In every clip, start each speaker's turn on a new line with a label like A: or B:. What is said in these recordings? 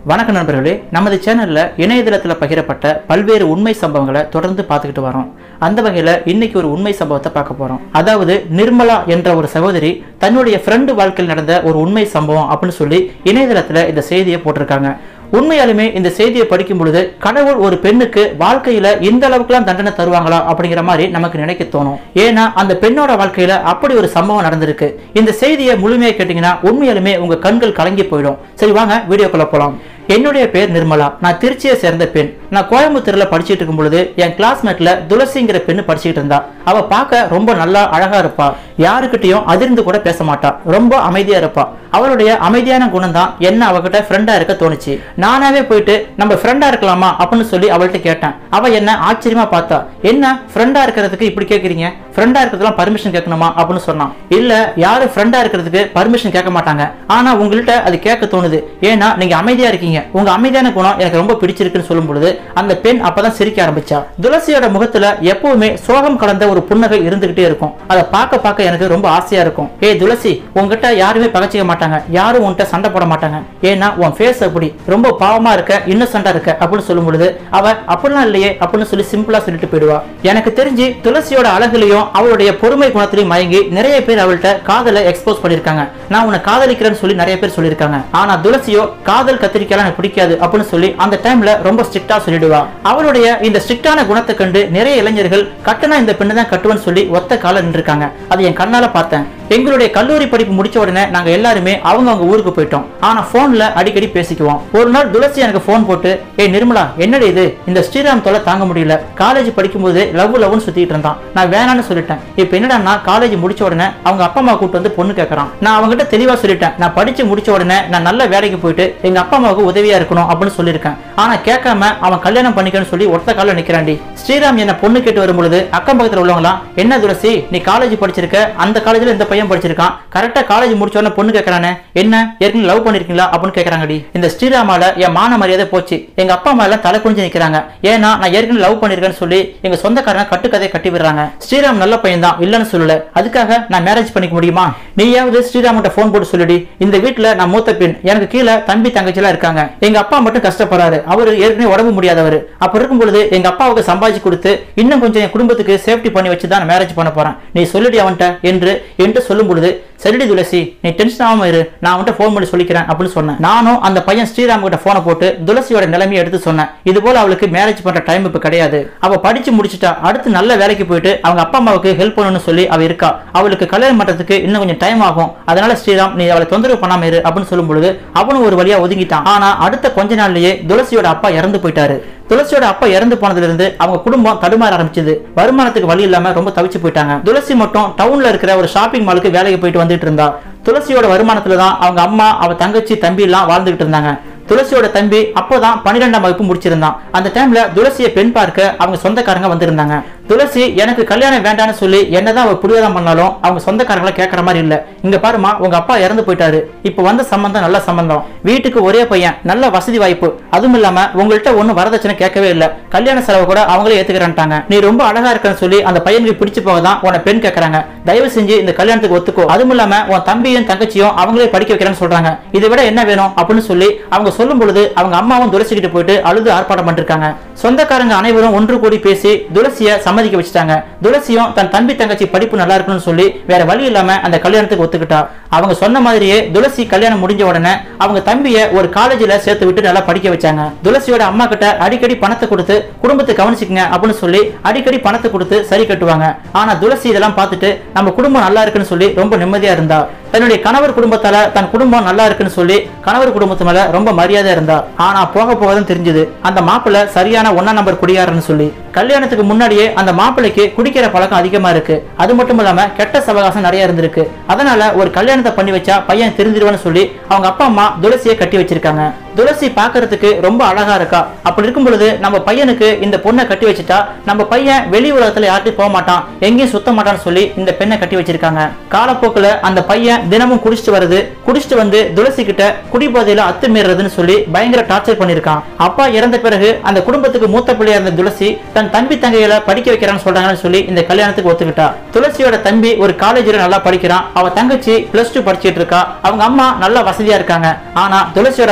A: வணக்கம் நண்பர்களே நமது சேனல்ல இணையதளத்தில் பகிரப்பட்ட பல்வேறு உண்மை சம்பவங்களை தொடர்ந்து பார்த்துக்கிட்டு வரோம் அந்த வகையில் இன்னைக்கு ஒரு உண்மை சம்பவத்தை பார்க்க போறோம் அதாவது நிர்மலா என்ற ஒரு சகோதரி தன்னுடைய ஃப்ரெண்டு வாழ்க்கையில் நடந்த ஒரு உண்மை சம்பவம் அப்படின்னு சொல்லி இணையதளத்தில் இந்த செய்தியை போட்டிருக்காங்க உண்மையாலுமே இந்த செய்தியை படிக்கும் பொழுது கடவுள் ஒரு பெண்ணுக்கு வாழ்க்கையில இந்த அளவுக்குலாம் தண்டனை தருவாங்களா அப்படிங்கிற மாதிரி நமக்கு நினைக்க தோணும் ஏன்னா அந்த பெண்ணோட வாழ்க்கையில அப்படி ஒரு சம்பவம் நடந்திருக்கு இந்த செய்தியை முழுமையாக கேட்டீங்கன்னா உண்மையாலுமே உங்க கண்கள் கலங்கி போயிடும் சரி வாங்க வீடியோக்குள்ள போலாம் என்னுடைய பேர் நிர்மலா நான் திருச்சியை சேர்ந்த பெண் நான் கோயம்புத்தூர்ல படிச்சுட்டு இருக்கும் பொழுது என் கிளாஸ்மேட்ல துளசிங்கிற பெண்ணு படிச்சுட்டு இருந்தா அவ பார்க்க ரொம்ப நல்லா அழகா இருப்பா யாருக்கிட்டையும் அதிர்ந்து கூட பேச மாட்டா ரொம்ப அமைதியா இருப்பா அவளுடைய அமைதியான குணம் தான் என்ன அவகிட்ட ஃப்ரெண்டா இருக்க தோணுச்சு நானாவே போயிட்டு நம்ம ஃப்ரெண்டா இருக்கலாமா அப்படின்னு சொல்லி அவள்கிட்ட கேட்டேன் அவ என்ன ஆச்சரியமா பார்த்தா என்ன ஃப்ரெண்டா இருக்கிறதுக்கு இப்படி கேக்குறீங்க ஃப்ரெண்டா இருக்கிறதுலாம் பர்மிஷன் கேட்கணுமா அப்படின்னு சொன்னான் இல்ல யாரும் ஃப்ரெண்டா இருக்கிறதுக்கு பர்மிஷன் கேட்க மாட்டாங்க ஆனா உங்கள்கிட்ட அது கேட்க தோணுது ஏன்னா நீங்க அமைதியா இருக்கீங்க உங்க அமைதியான குணம் எனக்கு ரொம்ப பிடிச்சிருக்குன்னு சொல்லும் பொழுது அந்த பெண் அப்பதான் சிரிக்க ஆரம்பிச்சா துளசியோட முகத்துல எப்பவுமே சோகம் கலந்த ஒரு புன்னகை இருந்துகிட்டே இருக்கும் அதை பார்க்க பார்க்க எனக்கு ரொம்ப ஆசையா இருக்கும் ஏய் துளசி உங்ககிட்ட யாருமே பகச்சிக்க மாட்டாங்க யாரும் உன்கிட்ட சண்டை போட மாட்டாங்க ஏன்னா உன் ஃபேஸ் அப்படி ரொம்ப பாவமா இருக்க இன்னசென்டா இருக்க அப்படின்னு சொல்லும் பொழுது அவ அப்படிலாம் இல்லையே அப்படின்னு சொல்லி சிம்பிளா சொல்லிட்டு போயிடுவா எனக்கு தெரிஞ்சு துளசியோட அழகுலையும் அவளுடைய பொறுமை குணத்திலையும் மயங்கி நிறைய பேர் அவள்கிட்ட காதலை எக்ஸ்போஸ் பண்ணிருக்காங்க நான் உன்னை காதலிக்கிறேன்னு சொல்லி நிறைய பேர் சொல்லியிருக்காங்க ஆனா துளசியோ காதல் கத்திரிக்கலாம் எனக்கு பிடிக்காது அப்படின்னு சொல்லி அந்த டைம்ல ரொம்ப ஸ்ட்ரிக்டா சொல்லிடுவா அவளுடைய இந்த ஸ்ட்ரிக்டான குணத்தை கண்டு நிறைய இளைஞர்கள் கட்டணா இந்த பெண்ணு தான் கட்டுவேன்னு சொல்லி ஒத்த கால நின்றுருக்காங்க அதை என் கண்ணால பார்த்தேன் எங்களுடைய கல்லூரி படிப்பு முடிச்ச உடனே நாங்க எல்லாருமே அவங்க அவங்க ஊருக்கு போயிட்டோம் ஆனா போன்ல அடிக்கடி பேசிக்குவோம் ஒரு நாள் துளசி எனக்கு போன் போட்டு ஏய் நிர்மலா என்னடி இது இந்த ஸ்ரீராம் தொலை தாங்க முடியல காலேஜ் படிக்கும்போது லவ் லவ்னு சுத்திட்டு இருந்தான் நான் வேணாம்னு சொல்லிட்டேன் இப்போ என்னடா காலேஜ் முடிச்ச உடனே அவங்க அப்பா அம்மா கூட்டு வந்து பொண்ணு கேட்கறான் நான் அவங்ககிட்ட தெளிவா சொல்லிட்டேன் நான் படிச்சு முடிச்ச உடனே நான் நல்ல வேலைக்கு போயிட்டு எங்க அப்பா அம்மாவுக்கு உதவியா இருக்கணும் அப்படின்னு சொல்லியிருக்கேன் ஆனா கேட்காம அவன் கல்யாணம் பண்ணிக்கன்னு சொல்லி ஒத்த கால நிக்கிறான்டி ஸ்ரீராம் என்ன பொண்ணு கேட்டு வரும்பொழுது அக்கம் பக்கத்துல உள்ளவங்களாம் என்ன துளசி நீ காலேஜ் படிச்சிருக்க அந்த காலேஜ்ல இந்த பையன் படிச்சிருக்கான் கரெக்டா காலேஜ் முடிச்ச உடனே பொண்ணு கேட்கறானே என்ன ஏற்கனவே லவ் பண்ணிருக்கீங்களா அப்படின்னு கேட்கறாங்கடி இந்த ஸ்ரீராமால என் மான மரியாதை போச்சு எங்க அப்பா அம்மா எல்லாம் தலை குனிஞ்சு நிக்கிறாங்க ஏன்னா நான் ஏற்கனவே லவ் பண்ணிருக்கேன்னு சொல்லி எங்க சொந்தக்காரங்க கட்டுக்கதையை கட்டி விடுறாங்க ஸ்ரீராம் நல்ல பையன் தான் இல்லைன்னு சொல்லல அதுக்காக நான் மேரேஜ் பண்ணிக்க முடியுமா நீயாவது ஸ்ரீராம்கிட்ட போன் போட்டு சொல்லுடி இந்த வீட்டுல நான் மூத்த பெண் எனக்கு கீழே தம்பி தங்கச்சி எல்லாம் இருக்காங்க எங்க அப்பா மட்டும் கஷ்டப்படுறாரு அவரு ஏற்கனவே உடம்பு முடியாதவர் அப்ப இருக்கும் பொழுது எங்க அப்பாவுக்கு சம்பாதிச்சு கொடுத்து இன்னும் கொஞ்சம் என் குடும்பத்துக்கு சேஃப்டி பண்ணி வச்சு தான் மேரேஜ் பண்ண போறேன் நீ சொல்லுடி அவன்கிட்ட என்று என்று சொல்லும் பொழுது சரிடி துளசி நீ டென்ஷன் ஆகாம இரு நான் அவன்கிட்ட ஃபோன் பண்ணி சொல்லிக்கிறேன் அப்படின்னு சொன்னேன் நானும் அந்த பையன் ஸ்ரீராம் கிட்ட போனை போட்டு துளசியோட நிலைமையை எடுத்து சொன்னேன் இது போல அவளுக்கு மேரேஜ் பண்ற டைம் இப்ப கிடையாது அவ படிச்சு முடிச்சிட்டா அடுத்து நல்ல வேலைக்கு போயிட்டு அவங்க அப்பா அம்மாவுக்கு ஹெல்ப் பண்ணணும்னு சொல்லி அவ இருக்கா அவளுக்கு கல்யாணம் பண்றதுக்கு இன்னும் கொஞ்சம் டைம் ஆகும் அதனால ஸ்ரீராம் நீ அவளை தொந்தரவு பண்ணாம இரு அப்படின்னு சொல்லும் பொழுது அவனும் ஒரு வழியா ஒதுங்கிட்டான் ஆனா அடுத்த கொஞ்ச நாள்லயே துளசியோட அப்பா இறந்து போயிட்டாரு துளசியோட அப்பா இறந்து போனதுல இருந்து அவங்க குடும்பம் தடுமாற ஆரம்பிச்சது வருமானத்துக்கு வழி இல்லாம ரொம்ப தவிச்சு போயிட்டாங்க துளசி மட்டும் டவுன்ல இருக்கிற ஒரு ஷாப்பிங் மாலுக்கு வேலைக்கு போயிட்டு வந்துட்டு இருந்தா துளசியோட வருமானத்துல தான் அவங்க அம்மா அவ தங்கச்சி தம்பி எல்லாம் வாழ்ந்துகிட்டு இருந்தாங்க துளசியோட தம்பி அப்போதான் பன்னிரெண்டாம் வகுப்பு முடிச்சிருந்தான் அந்த டைம்ல துளசியை பெண் பார்க்க அவங்க சொந்தக்காரங்க வந்திருந்தாங்க துளசி எனக்கு கல்யாணம் வேண்டாம்னு சொல்லி என்னதான் அவ புரியாதான் பண்ணாலும் அவங்க சொந்தக்காரங்களை கேட்கற மாதிரி இல்ல இங்க பாருமா உங்க அப்பா இறந்து போயிட்டாரு இப்ப வந்த சம்பந்தம் நல்ல சம்பந்தம் வீட்டுக்கு ஒரே பையன் நல்ல வசதி வாய்ப்பு அதுவும் இல்லாம உங்கள்கிட்ட ஒன்னும் வரதட்சணை கேட்கவே இல்ல கல்யாண செலவு கூட அவங்களே ஏத்துக்கிறேன்ட்டாங்க நீ ரொம்ப அழகா இருக்கன்னு சொல்லி அந்த பையனுக்கு பிடிச்சு போக தான் உன பெண் கேட்கறாங்க தயவு செஞ்சு இந்த கல்யாணத்துக்கு ஒத்துக்கோ அதுவும் இல்லாம உன் தம்பியும் தங்கச்சியும் அவங்களே படிக்க வைக்கிறேன்னு சொல்றாங்க இதை விட என்ன வேணும் அப்படின்னு சொல்லி அவங்க சொல்லும் பொழுது அவங்க அம்மாவும் துளசிக்கிட்டு போயிட்டு அழுது ஆர்ப்பாட்டம் பண்ணிருக்காங்க சொந்தக்காரங்க அனைவரும் ஒன்று கூடி பேசி துளசிய சம்மதிக்க வச்சுட்டாங்க துளசியும் தன் தம்பி தங்கச்சி படிப்பு நல்லா இருக்கணும்னு சொல்லி வேற வழி இல்லாம அந்த கல்யாணத்துக்கு ஒத்துக்கிட்டா அவங்க சொன்ன மாதிரியே துளசி கல்யாணம் முடிஞ்ச உடனே அவங்க தம்பிய ஒரு காலேஜ்ல சேர்த்து விட்டு நல்லா படிக்க வச்சாங்க துளசியோட அம்மா கிட்ட அடிக்கடி பணத்தை கொடுத்து குடும்பத்தை கவனிச்சுக்கங்க அப்படின்னு சொல்லி அடிக்கடி பணத்தை கொடுத்து சரி கட்டுவாங்க ஆனா துளசி இதெல்லாம் பார்த்துட்டு நம்ம குடும்பம் நல்லா இருக்குன்னு சொல்லி ரொம்ப நிம்மதியா இருந்தா தன்னுடைய கணவர் குடும்பத்தால தன் குடும்பம் நல்லா இருக்குன்னு சொல்லி கணவர் குடும்பத்து மேல ரொம்ப மரியாதை இருந்தா ஆனா போக போக தான் தெரிஞ்சது அந்த மாப்பிள்ளை சரியான ஒன்னா நம்பர் குடியாரன்னு சொல்லி கல்யாணத்துக்கு முன்னாடியே அந்த மாப்பிள்ளைக்கு குடிக்கிற பழக்கம் அதிகமா இருக்கு அது மட்டும் இல்லாம கெட்ட சவகாசம் நிறைய இருந்திருக்கு அதனால ஒரு கல்யாணத்தை பண்ணி வச்சா பையன் திருந்திருவான்னு சொல்லி அவங்க அப்பா அம்மா துளசியை கட்டி வச்சிருக்காங்க துளசி பார்க்கறதுக்கு ரொம்ப அழகா இருக்கா அப்படி இருக்கும் பொழுது நம்ம பையனுக்கு இந்த பொண்ணை கட்டி வச்சுட்டா நம்ம பையன் வெளி உலகத்துல யார்ட்டையும் போக மாட்டான் எங்கேயும் சுத்த மாட்டான்னு சொல்லி இந்த பெண்ணை கட்டி வச்சிருக்காங்க காலப்போக்குல அந்த பையன் தினமும் குடிச்சிட்டு வருது குடிச்சிட்டு வந்து துளசி கிட்ட குடிபோதையில அத்துமீறதுன்னு சொல்லி பயங்கர டார்ச்சர் பண்ணிருக்கான் அப்பா இறந்த பிறகு அந்த குடும்பத்துக்கு மூத்த பிள்ளையா இருந்த துளசி தன் தம்பி தங்கைகளை படிக்க வைக்கிறான்னு சொல்றாங்கன்னு சொல்லி இந்த கல்யாணத்துக்கு ஒத்துக்கிட்டா துளசியோட தம்பி ஒரு காலேஜ்ல நல்லா படிக்கிறான் அவ தங்கச்சி பிளஸ் டூ படிச்சிட்டு இருக்கா அவங்க அம்மா நல்ல வசதியா இருக்காங்க ஆனா துளசியோட வாழ்க்கை தான்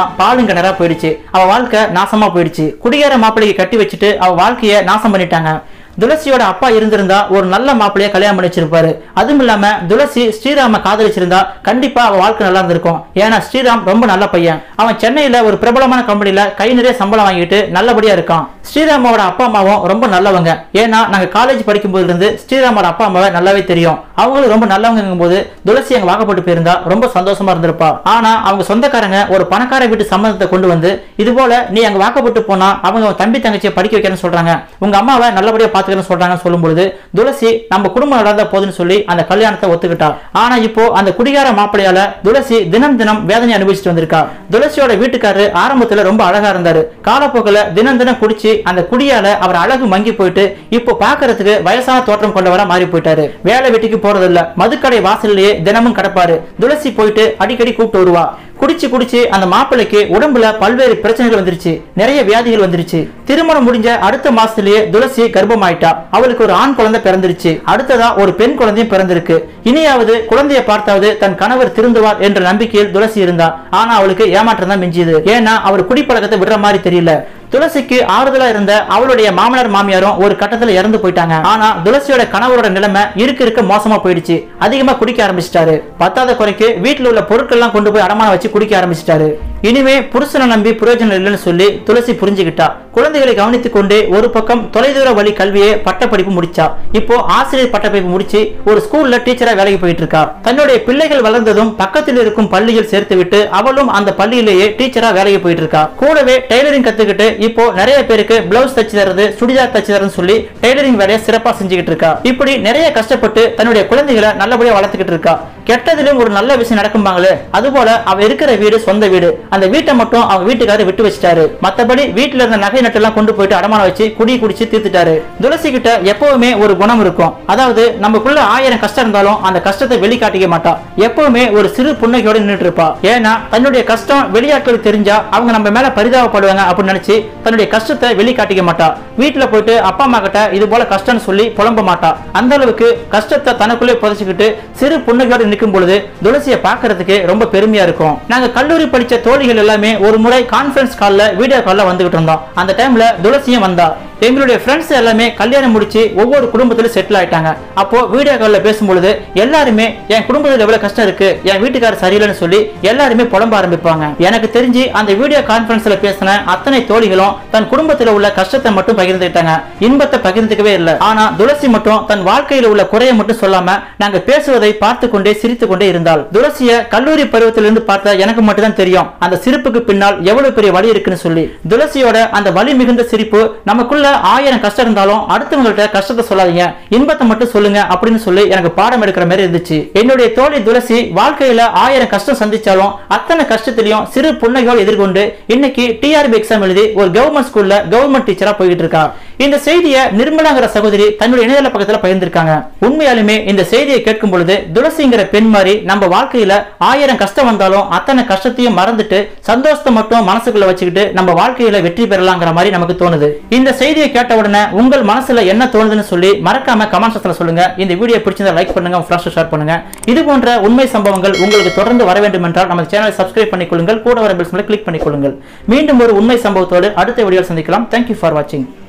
A: பாலும் கிணறா போயிடுச்சு அவ வாழ்க்கை நாசமா போயிடுச்சு குடிகார மாப்பிள்ளைக்கு கட்டி வச்சுட்டு அவ வாழ்க்கைய நாசம் பண்ணிட்டாங்க துளசியோட அப்பா இருந்திருந்தா ஒரு நல்ல மாப்பிள்ளைய கல்யாணம் பண்ணி வச்சிருப்பாரு அதுவும் இல்லாம துளசி ஸ்ரீராம காதலிச்சிருந்தா கண்டிப்பா அவ வாழ்க்கை நல்லா இருந்திருக்கும் ஏன்னா ஸ்ரீராம் ரொம்ப நல்ல பையன் அவன் சென்னையில ஒரு பிரபலமான கம்பெனில கை நிறைய சம்பளம் வாங்கிட்டு நல்லபடியா இருக்கான் ஸ்ரீராமோட அப்பா அம்மாவும் ரொம்ப நல்லவங்க ஏன்னா நாங்க காலேஜ் படிக்கும் போதுல இருந்து ஸ்ரீராமோட அப்பா அம்மாவை நல்லாவே தெரியும் அவங்களும் ரொம்ப நல்லவங்கும் போது துளசி அங்க வாக்கப்பட்டு போயிருந்தா ரொம்ப சந்தோஷமா இருந்திருப்பா ஆனா அவங்க சொந்தக்காரங்க ஒரு பணக்கார வீட்டு சம்மந்தத்தை கொண்டு வந்து இது போல நீ அங்க வாக்கப்பட்டு போனா அவங்க உன் தம்பி தங்கச்சியை படிக்க வைக்கிறேன்னு சொல்றாங்க உங்க அம்மாவை நல்லபடியா பாத்துக்கிறேன்னு சொல்றாங்கன்னு சொல்லும் பொழுது துளசி நம்ம குடும்பம் நடந்த போதுன்னு சொல்லி அந்த கல்யாணத்தை ஒத்துக்கிட்டா ஆனா இப்போ அந்த குடிகார மாப்பிள்ளையால துளசி தினம் தினம் வேதனை அனுபவிச்சுட்டு வந்திருக்கா துளசியோட வீட்டுக்காரரு ஆரம்பத்துல ரொம்ப அழகா இருந்தாரு காலப்போக்கில் தினம் தினம் குடிச்சு அந்த குடியால அவர் அழகு மங்கி போயிட்டு இப்போ பாக்குறதுக்கு வயசான தோற்றம் கொண்டவரா மாறி போயிட்டாரு வேலை வெட்டிக்கு போறது இல்ல மதுக்கடை வாசல்லையே தினமும் கிடப்பாரு துளசி போயிட்டு அடிக்கடி கூப்பிட்டு வருவா குடிச்சு குடிச்சு அந்த மாப்பிள்ளைக்கு உடம்புல பல்வேறு பிரச்சனைகள் வந்துருச்சு நிறைய வியாதிகள் வந்துருச்சு திருமணம் முடிஞ்ச அடுத்த மாசத்திலேயே துளசி கர்ப்பமாயிட்டா அவளுக்கு ஒரு ஆண் குழந்தை பிறந்துருச்சு அடுத்ததா ஒரு பெண் குழந்தையும் பிறந்திருக்கு இனியாவது குழந்தையை பார்த்தாவது தன் கணவர் திருந்துவார் என்ற நம்பிக்கையில் துளசி இருந்தா ஆனா அவளுக்கு ஏமாற்றம் தான் மிஞ்சியது ஏன்னா அவர் குடிப்பழக்கத்தை விடுற மாதிரி தெரியல துளசிக்கு ஆறுதலா இருந்த அவளுடைய மாமனார் மாமியாரும் ஒரு கட்டத்துல இறந்து போயிட்டாங்க ஆனா துளசியோட கணவரோட நிலைமை இருக்க இருக்க மோசமா போயிடுச்சு அதிகமா குடிக்க ஆரம்பிச்சிட்டாரு பத்தாத குறைக்கு வீட்டுல உள்ள பொருட்கள் எல்லாம் கொண்டு போய் அடமான வச்சு குடிக்க ஆரம்பிச்சிட்டாரு இனிமே புருஷனை நம்பி பிரயோஜனம் இல்லைன்னு சொல்லி துளசி புரிஞ்சுக்கிட்டா குழந்தைகளை கவனித்துக் கொண்டு ஒரு பக்கம் தொலைதூர வழி கல்வியை பட்டப்படிப்பு முடிச்சா இப்போ ஆசிரியர் பட்டப்படிப்பு முடிச்சு ஒரு ஸ்கூல்ல டீச்சரா வேலைக்கு போயிட்டு இருக்கா தன்னுடைய பிள்ளைகள் வளர்ந்ததும் பக்கத்தில் இருக்கும் பள்ளியில் சேர்த்து விட்டு அவளும் அந்த பள்ளியிலேயே டீச்சரா வேலைக்கு போயிட்டு இருக்கா கூடவே டெய்லரிங் கத்துக்கிட்டு இப்போ நிறைய பேருக்கு பிளவுஸ் தச்சு தரது சுடிதார் தச்சு தரதுன்னு சொல்லி டெய்லரிங் வேலையை சிறப்பா செஞ்சுக்கிட்டு இருக்கா இப்படி நிறைய கஷ்டப்பட்டு தன்னுடைய குழந்தைகளை நல்லபடியா வளர்த்துக்கிட்டு இருக்கா கெட்டதிலும் ஒரு நல்ல விஷயம் நடக்கும்பாங்களே அதுபோல அவ இருக்கிற வீடு சொந்த வீடு அந்த வீட்டை மட்டும் அவங்க வீட்டுக்காரர் விட்டு வச்சிட்டாரு மத்தபடி வீட்டுல இருந்த நகை நட்டெல்லாம் கொண்டு போயிட்டு அடமானம் வச்சு குடி குடிச்சு தீர்த்துட்டாரு துளசி கிட்ட எப்பவுமே ஒரு குணம் இருக்கும் அதாவது நமக்குள்ள ஆயிரம் கஷ்டம் இருந்தாலும் அந்த கஷ்டத்தை வெளிக்காட்டிக்க மாட்டா எப்பவுமே ஒரு சிறு புன்னகையோட நின்றுட்டு இருப்பா ஏன்னா தன்னுடைய கஷ்டம் வெளியாட்களுக்கு தெரிஞ்சா அவங்க நம்ம மேல பரிதாபப்படுவாங்க அப்படின்னு நினைச்சு தன்னுடைய கஷ்டத்தை வெளிக்காட்டிக்க மாட்டா வீட்டுல போயிட்டு அப்பா அம்மா கிட்ட இது போல கஷ்டம்னு சொல்லி புலம்ப மாட்டா அந்த அளவுக்கு கஷ்டத்தை தனக்குள்ளே புதைச்சுக்கிட்டு சிறு புன்னகையோடு நிற்கும் பொழுது துளசியை பார்க்கிறதுக்கு ரொம்ப பெருமையா இருக்கும் நாங்க கல்லூரி படிச்ச தோழிகள் எல்லாமே ஒரு முறை கான்ஃபரன்ஸ் கால்ல வீடியோ கால்ல வந்துகிட்டு இருந்தோம் அந்த டைம்ல துளசியும் வந்தா எங்களுடைய ஃப்ரெண்ட்ஸ் எல்லாமே கல்யாணம் முடிச்சு ஒவ்வொரு குடும்பத்திலும் செட்டில் ஆயிட்டாங்க அப்போ வீடியோ காலில் பேசும்பொழுது எல்லாருமே என் குடும்பத்தில் எவ்வளவு கஷ்டம் இருக்கு என் வீட்டுக்காரர் சரியில்லைன்னு சொல்லி எல்லாருமே புலம்ப ஆரம்பிப்பாங்க எனக்கு தெரிஞ்சு அந்த வீடியோ கான்ஃபரன்ஸ்ல பேசின அத்தனை தோழிகளும் தன் குடும்பத்தில் உள்ள கஷ்டத்தை மட்டும் பகிர்ந்துக்கிட்டாங்க இன்பத்தை பகிர்ந்துக்கவே இல்லை ஆனா துளசி மட்டும் தன் வாழ்க்கையில் உள்ள குறையை மட்டும் சொல்லாம நாங்க பேசுவதை பார்த்து கொண்டே சிரித்து கொண்டே இருந்தாள் துளசிய கல்லூரி பருவத்திலிருந்து பார்த்த எனக்கு மட்டும் தான் தெரியும் அந்த சிரிப்புக்கு பின்னால் எவ்வளவு பெரிய வழி இருக்குன்னு சொல்லி துளசியோட அந்த வலி மிகுந்த சிரிப்பு நமக்குள்ள ஆயிரம் கஷ்டம் இருந்தாலும் அடுத்தவங்கள்ட்ட கஷ்டத்தை சொல்லாதீங்க இன்பத்தை மட்டும் சொல்லுங்க அப்படின்னு சொல்லி எனக்கு பாடம் எடுக்கிற மாதிரி இருந்துச்சு என்னுடைய தோழி துளசி வாழ்க்கையில ஆயிரம் கஷ்டம் சந்திச்சாலும் அத்தனை கஷ்டத்திலையும் சிறு புன்னகையோடு எதிர்கொண்டு இன்னைக்கு டிஆர்பி எக்ஸாம் எழுதி ஒரு கவர்மெண்ட் ஸ்கூல்ல கவர்மெண்ட் டீச்சரா போயிட்டு இருக்கா இந்த செய்தியை நிர்மலாங்கிற சகோதரி தன்னுடைய இணையதள பக்கத்துல பகிர்ந்திருக்காங்க உண்மையாலுமே இந்த செய்தியை கேட்கும் பொழுது துளசிங்கிற பெண் மாதிரி நம்ம வாழ்க்கையில ஆயிரம் கஷ்டம் வந்தாலும் அத்தனை கஷ்டத்தையும் மறந்துட்டு சந்தோஷத்தை மட்டும் மனசுக்குள்ள வச்சுக்கிட்டு நம்ம வாழ்க்கையில வெற்றி பெறலாங்கிற மாதிரி நமக்கு தோணுது இந்த செய்தியை கேட்ட உடனே உங்கள் மனசுல என்ன தோணுதுன்னு சொல்லி மறக்காம கமெண்ட் செக்ஷன்ல சொல்லுங்க இந்த வீடியோ பிடிச்சிருந்தா லைக் பண்ணுங்க உங்க ஃப்ரெண்ட்ஸ் ஷேர் பண்ணுங்க இது போன்ற உண்மை சம்பவங்கள் உங்களுக்கு தொடர்ந்து வர வேண்டும் என்றால் நம்ம சேனலை சப்ஸ்கிரைப் பண்ணிக்கொள்ளுங்கள் கூட வர பெல்ஸ் கிளிக் பண்ணிக்கொள்ளுங்கள் மீண்டும் ஒரு உண்மை சம்பவத்தோடு அடுத்த வீடியோ சந்திக்கலாம் தேங்க்யூ ஃபார் வாட்சிங்